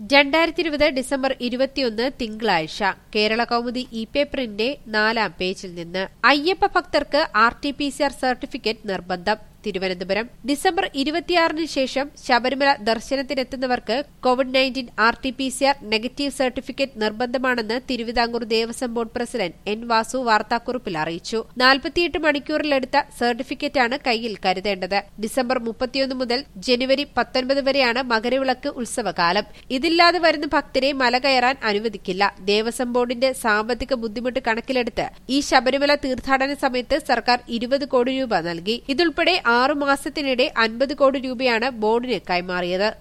രണ്ടായിരത്തി ഇരുപത് ഡിസംബർ ഇരുപത്തിയൊന്ന് തിങ്കളാഴ്ച കേരള കൗമുദി ഇ പേപ്പറിന്റെ നാലാം പേജിൽ നിന്ന് അയ്യപ്പ ഭക്തർക്ക് R T P C R certificate നിർബന്ധം തിരുവനന്തപുരം ഡിസംബർ ഇരുപത്തിയാറിന് ശേഷം ശബരിമല ദർശനത്തിനെത്തുന്നവർക്ക് Covid nineteen R T P C R negative certificate നിർബന്ധമാണെന്ന് Thiruvithamkoor Devaswom board president N Vasu വാർത്താക്കുറിപ്പിൽ അറിയിച്ചു നാൽപ്പത്തിയെട്ട് മണിക്കൂറിലെടുത്ത സർട്ടിഫിക്കറ്റാണ് കയ്യിൽ കരുതേണ്ടത് ഡിസംബർ മുപ്പത്തിയൊന്ന് മുതൽ ജനുവരി പത്തൊൻപത് വരെയാണ് മകരവിളക്ക് ഉത്സവകാലം ഇതില്ലാതെ വരുന്ന ഭക്തരെ മല കയറാൻ അനുവദിക്കില്ല ദേവസ്വം ബോർഡിന്റെ സാമ്പത്തിക ബുദ്ധിമുട്ട് കണക്കിലെടുത്ത് ഈ ശബരിമല തീർത്ഥാടന സമയത്ത് സർക്കാർ ഇരുപത് കോടി രൂപ നൽകി ഇതുൾപ്പെടെ ആറു മാസത്തിനിടെ അൻപത് കോടി രൂപയാണ് ബോർഡിന് കൈമാറിയത്